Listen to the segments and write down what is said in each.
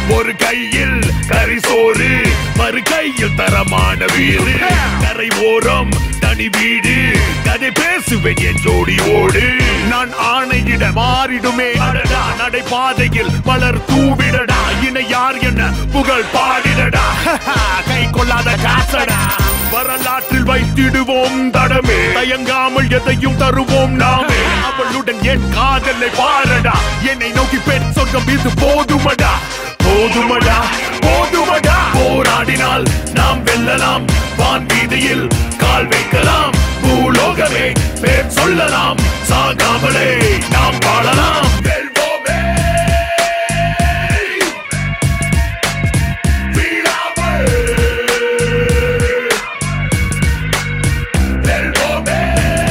ஒரு கையில் கரிசோறு மறு கையில் தரமான வீடு கரை ஓரம் தனி வீடு கதை பேசுவேன் என் ஜோடியோடு நான் ஆணையிட மாறிடுமே அடடா நடைபாதையில் மலர் தூவிடடா இணை யார் என்ன புகழ் பாடிடடா கை கொள்ளாத காசடா வரலாற்றில் வைத்திடுவோம் தடமே தயங்காமல் எதையும் தருவோம் நாமே அவளுடன் என் காதலை பாரடா என்னை நோக்கி பெண் சொர்க்கம் இது போதுமடா போதுமடா போதுமடா போராடினால் நாம் வெல்லலாம் வான் வீதியில் கால் வைக்கலாம் பூலோகமே பேர் சொல்லலாம் சாகாமலே நாம் வாழலாம் வெல்வோமே வீழாமல் வெல்வோமே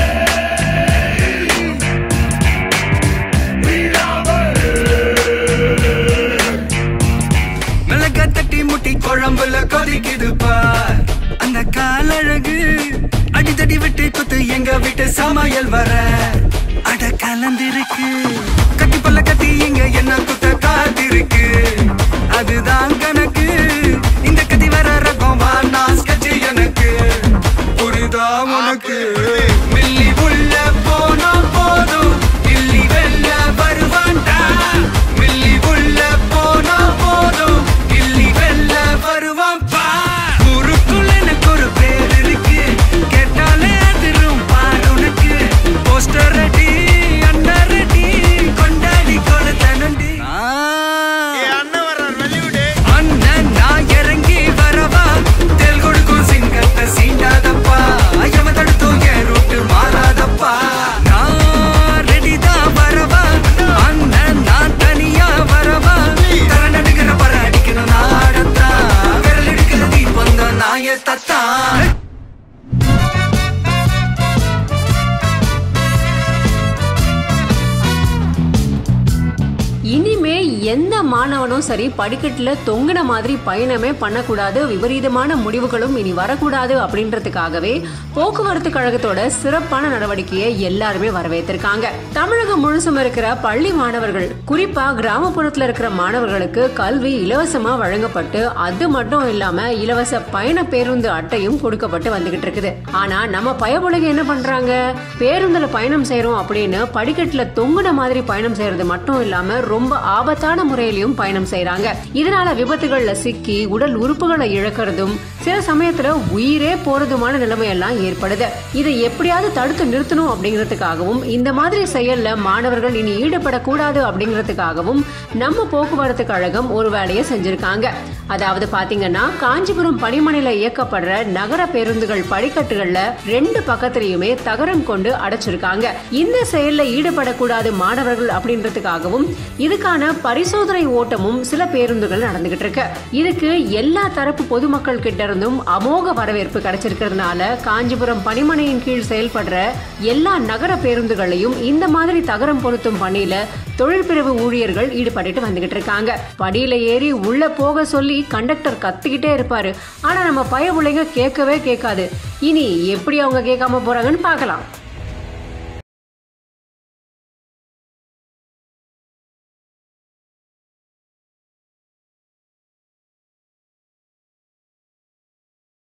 வீழாமல் மிளகா தட்டி முட்டி குழம்புல கொதிக்குது பார் அந்த காலழகு அடித்தடி விட்டு குத்து எங்க வீட்டு சமையல் வர அட கலந்திருக்கு கட்டி பல்ல கட்டி இங்க என்ன குத்த காத்திருக்கு அதுதான் கணக்கு இந்த கதி வர ரகம் வானா ஸ்கெட்ச் எனக்கு புரிதா உனக்கு மில்லி உள்ள போனா போதும் இல்லி வெல்ல வருவான்டா மில்லி உள்ள போனா போதும் இல்லி வெல்ல வருவான் பார் ஊருக்குள்ள எனக்கு ஒரு பேர் இருக்கு கேட்டாலே அதிரும் பார் உனக்கு போஸ்டர் ரெடி அண்டர் ரெடி கொண்டாடி கொளுத்தனண்டி அண்ணன் நான் இறங்கி வரவா தெல் கொடுக்கும் சிங்கத்தை சீண்டாதப்பா எவன் தடுத்தும் என் ரூட்டு மாறாதப்பா நான் ரெடி தான் வரவா அண்ணன் நான் தனியா வரவா தர நடுக்கிற பர அடிக்கணும் நாடத்தா விரல் எடுக்கிற தீபம் தான் நாய தத்தா இனிமே எந்த மாணவனும் சரி படிக்கட்டுல தொங்கின மாதிரி பயணமே பண்ணக்கூடாது விபரீதமான முடிவுகளும் இனி வரக்கூடாது அப்படின்றதுக்காகவே போக்குவரத்து கழகத்தோட சிறப்பான நடவடிக்கையை எல்லாருமே வரவேற்றிருக்காங்க தமிழகம் முழுசும் இருக்கிற பள்ளி மாணவர்கள் குறிப்பா கிராமப்புறத்துல இருக்கிற மாணவர்களுக்கு கல்வி இலவசமா வழங்கப்பட்டு அது மட்டும் இல்லாம இலவச பயண பேருந்து அட்டையும் கொடுக்கப்பட்டு வந்துகிட்டு இருக்குது ஆனா நம்ம பயபுலக என்ன பண்றாங்க பேருந்துல பயணம் செய்யறோம் அப்படின்னு படிக்கட்டுல தொங்குன மாதிரி பயணம் செய்யறது மட்டும் இல்லாம ரொம்ப ஆபத்தான முறையிலையும் பயணம் செய்யறாங்க இதனால விபத்துகள்ல சிக்கி உடல் உறுப்புகளை இழக்கிறதும் சில சமயத்துல உயிரே போறதுமான நிலைமை எல்லாம் ஏற்படுது இதை எப்படியாவது தடுத்து நிறுத்தணும் அப்படிங்கிறதுக்காகவும் இந்த மாதிரி செயல்ல மாணவர்கள் இனி ஈடுபடக்கூடாது அப்படிங்கிறதுக்காகவும் நம்ம போக்குவரத்து கழகம் ஒரு வேலையை செஞ்சிருக்காங்க அதாவது பாத்தீங்கன்னா காஞ்சிபுரம் பணிமனையில இயக்கப்படுற நகர பேருந்துகள் படிக்கட்டுகள்ல ரெண்டு பக்கத்திலையுமே தகரம் கொண்டு அடைச்சிருக்காங்க இந்த செயல்ல ஈடுபடக்கூடாது மாணவர்கள் அப்படின்றதுக்காகவும் இதுக்கான பரிசோதனை ஓட்டமும் சில பேருந்துகள் நடந்துகிட்டு இருக்கு இதுக்கு எல்லா தரப்பு பொதுமக்கள் கிட்ட இருந்தும் அமோக வரவேற்பு கிடைச்சிருக்கிறதுனால காஞ்சிபுரம் பணிமனையின் கீழ் செயல்படுற எல்லா நகர பேருந்துகளையும் இந்த மாதிரி தகரம் பொருத்தும் பணியில தொழிற்பிரிவு ஊழியர்கள் ஈடுபட்டுட்டு வந்துகிட்டு இருக்காங்க படியில ஏறி உள்ள போக சொல்லி கண்டக்டர் கத்திக்கிட்டே இருப்பாரு ஆனா நம்ம பய பிள்ளைங்க கேட்கவே கேட்காது இனி எப்படி அவங்க கேட்காம போறாங்கன்னு பார்க்கலாம்